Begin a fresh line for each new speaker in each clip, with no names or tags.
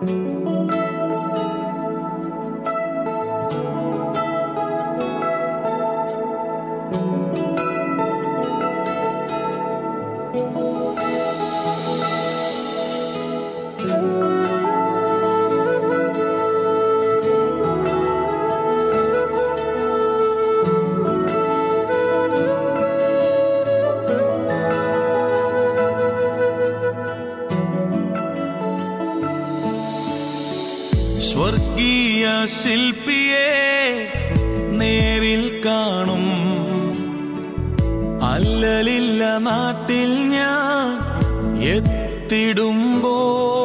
സ്വർഗീയ ശില്പിയെ നേരിൽ കാണും അല്ലലില്ല നാട്ടിൽ ഞാൻ എത്തിടുമ്പോ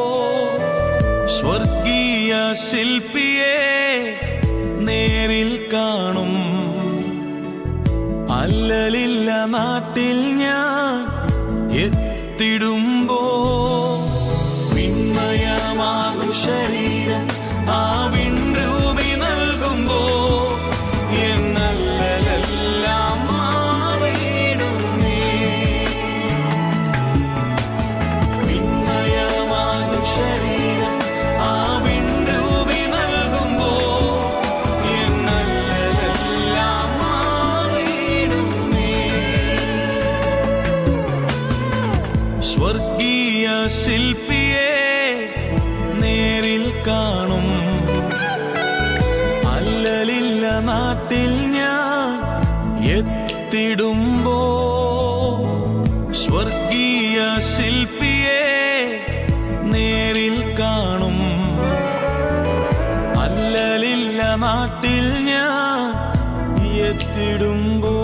സ്വർഗീയ ശില്പിയെ നേരിൽ കാണും അല്ലലില്ല നാട്ടിൽ ഞാൻ എത്തിടുമ്പോ വിണ്മയമാകും ശരീരം ആ വിൺരൂപി നൽകുമ്പോ എന്നല്ലെല്ലാം മാറിയിടുന്നേ വിണ്മയമാകും ശരീരം ആ വിൺരൂപി നൽകുമ്പോ എന്നല്ലെല്ലാം മാറിയിടുന്നേ സ്വർഗീയ ശില്പിയെ നേരിൽ കാണും അല്ലലില്ല നാട്ടിൽ ഞാൻ എത്തിടുമ്പോ സ്വർഗീയ ശില്പിയെ നേരിൽ കാണും അല്ലലില്ല നാട്ടിൽ ഞാൻ എത്തിടുമ്പോ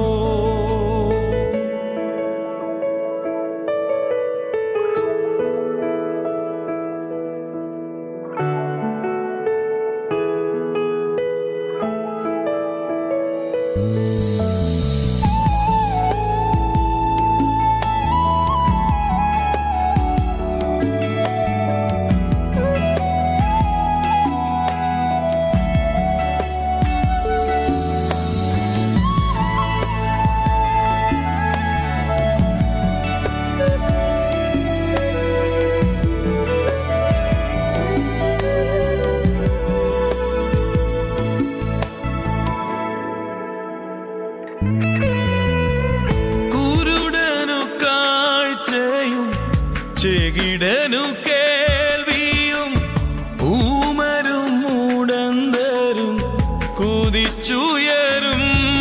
കുരുടനു കാഴ്ചയും ചെകിടനു കേൾവിയും ഊമരും മൂടന്തരും കുതിച്ചുയരും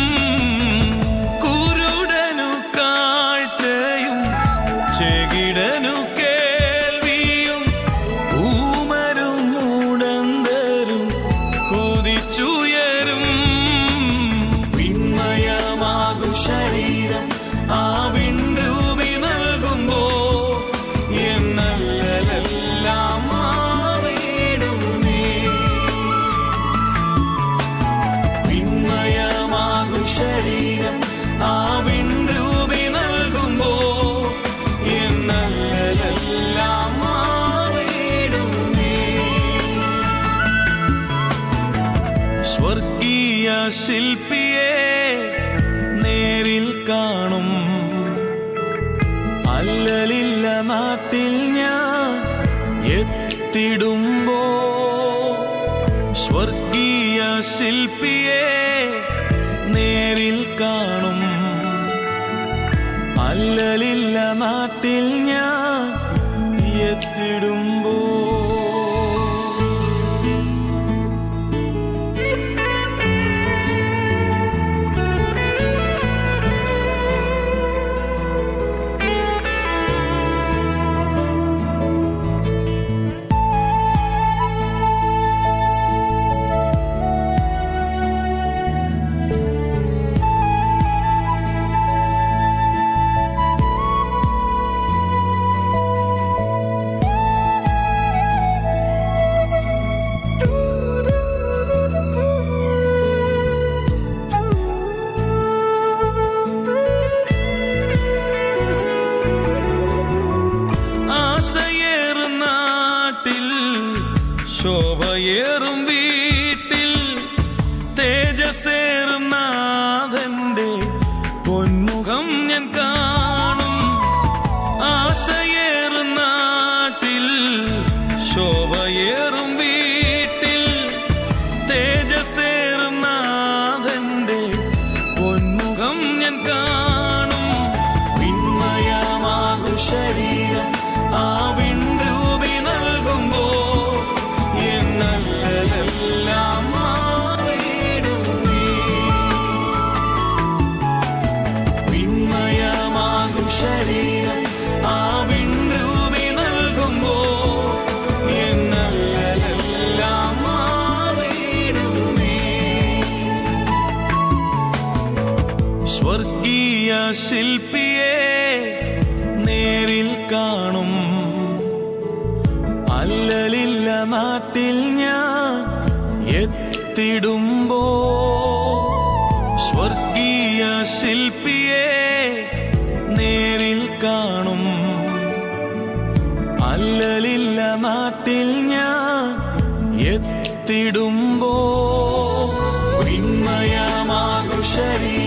കുരുടനു കാഴ്ചയും ചെകിടനു കേൾവിയും ഊമരും മൂടന്തരും കുതിച്ചുയരും വിണ്മയമാകും ശരീരം ആ വിൺരൂപി നൽകുമ്പോ എന്നല്ലെല്ലാം മാറിയിടുന്നേ വിണ്മയമാകും ശരീരം ആ വിൺരൂപി നൽകുമ്പോ എന്നല്ലെല്ലാം മാറിയിടുന്നേ സ്വർഗീയ ശില്പിയെ നേരിൽ കാണും അല്ലലില്ല നാട്ടിൽ ഞാൻ എത്തിടുമ്പോ സ്വർഗീയ ശില്പിയെ നേരിൽ കാണും അല്ലലില്ല നാട്ടിൽ ഞാൻ എത്തിടുമ്പോ ആശയേറും നാട്ടിൽ ശോഭയേറും വീട്ടിൽ തേജസ്സേറും നാഥന്റെ പൊന്മുഖം ഞാൻ കാണും ആശയേറും നാട്ടിൽ ശോഭയേറും ശില്പിയെ നേരിൽ കാണും അല്ലലില്ല നാട്ടിൽ ഞാൻ എത്തിടുമ്പോ സ്വർഗീയ ശില്പിയെ നേരിൽ കാണും അല്ലലില്ല നാട്ടിൽ ഞാൻ എത്തിടുമ്പോ വിണ്മയമാകും ശരീരം